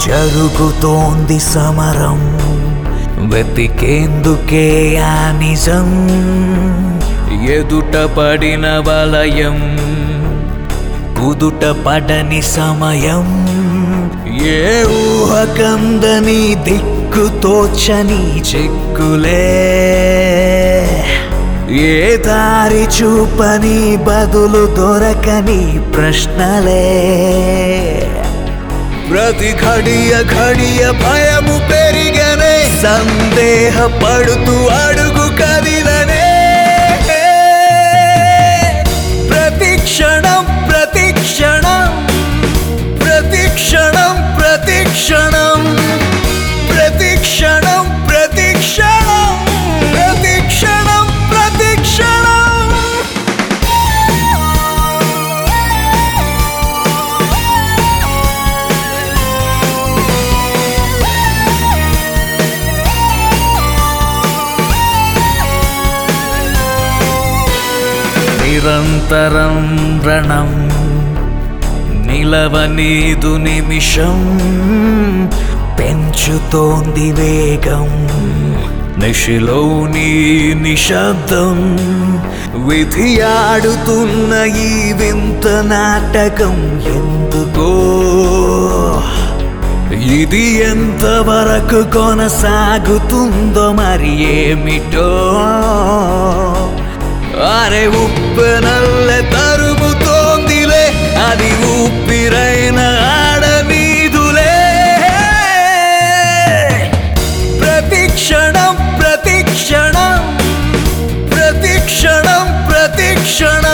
జరుగుతోంది సమరం వెతికేందుకే ఆ నిజం ఎదుట పడిన వలయం కుదుట పడని సమయం ఏ ఊహకందని దిక్కుతోచని చెక్కులే ఏ దారి చూపని బదులు దొరకని ప్రశ్నలే ప్రతి ఘడియ ఘడియ భయము పెరిగనే సందేహపడుతూ అడుగు కదిలనే ప్రతి క్షణం ప్రతి క్షణం ప్రతి క్షణం ప్రతి క్షణం ప్రతి క్షణం ప్రతి క్షణం ప్రతి క్షణం ప్రతి క్షణం నిరంతరం రణం నిలవనీదు నిమిషం పెంచుతోంది వేగం నిశిలోని నిశ్శబ్దం విధి ఆడుతున్న ఈ వింత నాటకం ఎందుకో ఇది ఎంతవరకు కొనసాగుతుందో మరి ఏమిటో అరే ఉప్పెనల్లె తరుముతోందిలే అది ఊపిరైన ఆడనీదులే ప్రతి క్షణం ప్రతి క్షణం ప్రతి క్షణం ప్రతి క్షణం